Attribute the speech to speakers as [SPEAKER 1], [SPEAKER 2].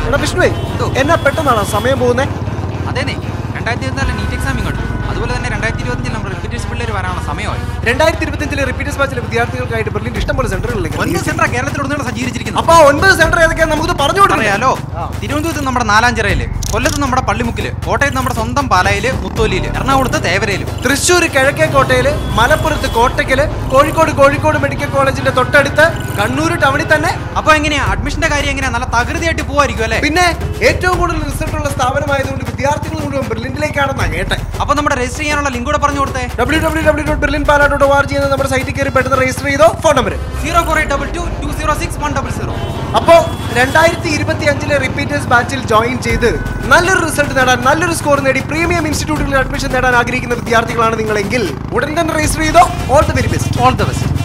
[SPEAKER 1] എടാ വിഷ്ണുവേ
[SPEAKER 2] എന്തോ?
[SPEAKER 1] എന്നാ പെട്ടെന്നാണോ സമയം പോകുന്നേ
[SPEAKER 2] അതേനെ രണ്ടായിരത്തി ഇരുപത്തിനാല് നീറ്റ് എക്സാം ഇങ്ങോട്ട് അതുപോലെ തന്നെ രണ്ടായിരത്തി ഇരുപത്തിയഞ്ചിൽ നമ്മുടെ റിപ്പീറ്റേഴ്സ് പിള്ളേർ വരാനുള്ള സമയമായി
[SPEAKER 1] രണ്ടായിരത്തി ഇരുപത്തിയഞ്ചിലെ റിപ്പീറ്റേഴ്സ് ബാച്ചിലെ വിദ്യാർത്ഥികൾക്കായിട്ട് ബെർലിൻ ഇഷ്ടംപോലെ സെന്ററുകളിലേക്ക്
[SPEAKER 2] ഒൻപത് സെന്റർ കേരളത്തിലുടനീളം സജ്ജീകരിച്ചിരിക്കുന്നു
[SPEAKER 1] അപ്പൊ ഒൻപത് സെന്റർ ഏതൊക്കെയാ നമുക്ക് പറഞ്ഞു കൊടുക്കാം
[SPEAKER 2] അറിയാലോ തിരുവനന്തപുരത്ത് നമ്മുടെ നാലാഞ്ചിറയില് കൊല്ലത്ത് നമ്മുടെ പള്ളിമുക്കില് കോട്ടയത്ത് നമ്മുടെ സ്വന്തം പാലായില് മുത്തോലിയില് എറണാകുളത്ത് തേവരയിലും
[SPEAKER 1] തൃശ്ശൂർ കിഴക്കേക്കോട്ടയില് മലപ്പുറത്ത് കോട്ടയ്ക്കല് കോഴിക്കോട് കോഴിക്കോട് മെഡിക്കൽ കോളേജിന്റെ തൊട്ടടുത്ത് കണ്ണൂർ ടൗണിൽ തന്നെ
[SPEAKER 2] അപ്പൊ എങ്ങനെയാ അഡ്മിഷന്റെ കാര്യം എങ്ങനെയാ നല്ല തകൃതിയായിട്ട് പോവായിരിക്കും അല്ലേ
[SPEAKER 1] പിന്നെ ഏറ്റവും കൂടുതൽ റിസൾട്ട് ഉള്ള സ്ഥാപനമായതുകൊണ്ട് വിദ്യാർത്ഥികൾ മുഴുവൻ ബെർലിനിലേക്കാണെന്നാ കേട്ടെ
[SPEAKER 2] അപ്പൊ നമ്മുടെ രജിസ്റ്റർ ചെയ്യാനുള്ള ലിങ്ക് കൂടെ പറഞ്ഞു കൊടുത്തേ
[SPEAKER 1] W W W dot Berlin Pala dot O R G എന്ന നമ്മുടെ സൈറ്റിൽ കയറി പെട്ടെന്ന് രജിസ്റ്റർ ചെയ്തോ phone number
[SPEAKER 2] zero four eight double two two zero six one double zero
[SPEAKER 1] അപ്പോ രണ്ടായിരത്തി ഇരുപത്തി അഞ്ചിലെ റിപ്പീറ്റേഴ്സ് ബാച്ചിൽ ജോയിൻ ചെയ്ത് നല്ലൊരു റിസൾട്ട് നേടാൻ നല്ലൊരു സ്കോർ നേടി പ്രീമിയം ഇൻസ്റ്റിറ്റ്യൂട്ടുകളിൽ അഡ്മിഷൻ നേടാൻ ആഗ്രഹിക്കുന്ന വിദ്യാർത്ഥികളാണ് നിങ്ങളെങ്കിൽ ഉടൻ തന്നെ രജിസ്റ്റർ ചെയ്തോ all the very best
[SPEAKER 2] all the best